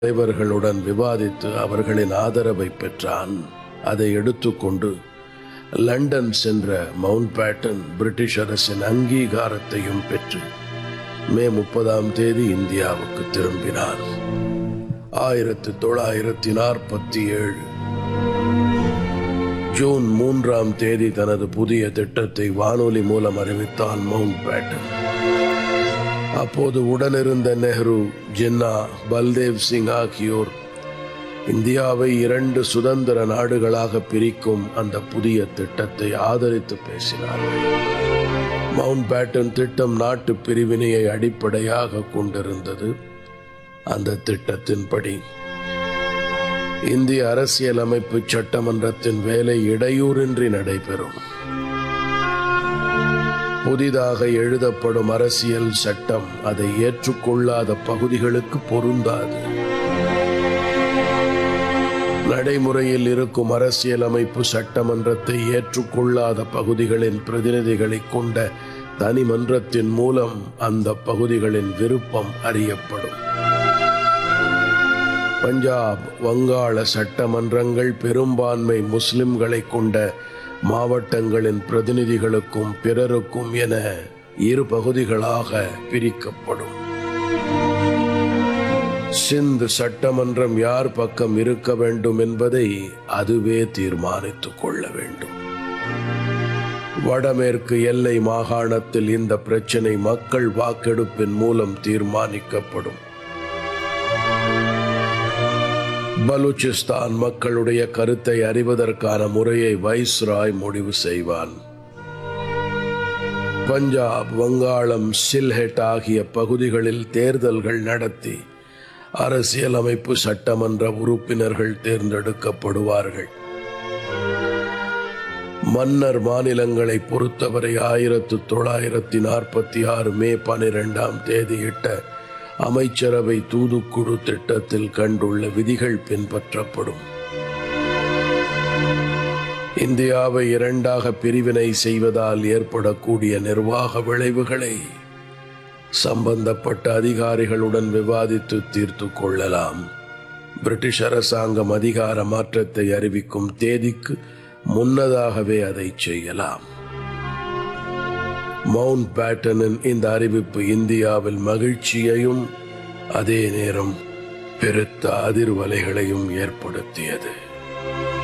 தலைவர்களுடன் விவாதித்து அவர்களின் ஆதரவை பெற்றான் அதை எடுத்துக்கொண்டு லண்டன் சென்ற மவுண்ட் பேட்டன் பிரிட்டிஷ் அரசின் அங்கீகாரத்தையும் பெற்று மே முப்பதாம் தேதி இந்தியாவுக்கு திரும்பினார் ஆயிரத்தி தொள்ளாயிரத்தி நாற்பத்தி ஏழு ஜூன் மூன்றாம் தேதி தனது புதிய திட்டத்தை வானொலி மூலம் அறிவித்தான் மவுண்ட் பேட்டன் அப்போது உடனிருந்த நெஹ்ரு ஜின்னா பல்தேவ் சிங் ஆகியோர் இந்தியாவை இரண்டு சுதந்திர நாடுகளாக பிரிக்கும் அந்த புதிய திட்டத்தை ஆதரித்து பேசினார்கள் மவுண்ட் பேட்டன் திட்டம் நாட்டு பிரிவினையை அடிப்படையாக கொண்டிருந்தது அந்த திட்டத்தின்படி இந்திய அரசியலமைப்பு சட்டமன்றத்தின் வேலை இடையூறின்றி நடைபெறும் புதிதாக எழுதப்படும் அரசியல் சட்டம் அதை ஏற்றுக்கொள்ளாத பகுதிகளுக்கு பொருந்தாது நடைமுறையில் இருக்கும் அரசியலமைப்பு சட்டமன்றத்தை ஏற்றுக்கொள்ளாத பகுதிகளின் பிரதிநிதிகளை கொண்ட தனி மன்றத்தின் மூலம் அந்த பகுதிகளின் விருப்பம் அறியப்படும் பஞ்சாப் வங்காள சட்டமன்றங்கள் பெரும்பான்மை முஸ்லிம்களை கொண்ட மாவட்டங்களின் பிரதிநிதிகளுக்கும் பிறருக்கும் என இரு பகுதிகளாக பிரிக்கப்படும் சிந்து சட்டமன்றம் யார் பக்கம் இருக்க வேண்டும் என்பதை அதுவே தீர்மானித்துக் கொள்ள வேண்டும் வடமேற்கு எல்லை மாகாணத்தில் இந்த பிரச்சனை மக்கள் வாக்கெடுப்பின் மூலம் தீர்மானிக்கப்படும் பலூச்சிஸ்தான் மக்களுடைய கருத்தை அறிவதற்கான முறையை வைஸ்ராய் முடிவு செய்வான் பஞ்சாப் வங்காளம் சில்ஹெட் ஆகிய பகுதிகளில் தேர்தல்கள் நடத்தி அரசியலமைப்பு சட்டமன்ற உறுப்பினர்கள் தேர்ந்தெடுக்கப்படுவார்கள் மன்னர் மாநிலங்களை பொறுத்தவரை ஆயிரத்து தொள்ளாயிரத்தி நாற்பத்தி ஆறு மே பனிரெண்டாம் தேதியிட்ட அமைச்சரவை தூதுக்குழு திட்டத்தில் கண்டுள்ள விதிகள் பின்பற்றப்படும் இந்தியாவை இரண்டாக பிரிவினை செய்வதால் ஏற்படக்கூடிய நிர்வாக விளைவுகளை சம்பந்தப்பட்ட அதிகாரிகளுடன் விவாதித்து தீர்த்து கொள்ளலாம் பிரிட்டிஷ் அரசாங்கம் அதிகார மாற்றத்தை அறிவிக்கும் தேதிக்கு முன்னதாகவே அதை செய்யலாம் மவுண்ட் பேட்டனின் இந்த அறிவிப்பு இந்தியாவில் மகிழ்ச்சியையும் அதே நேரம் பெருத்த அதிர்வலைகளையும் ஏற்படுத்தியது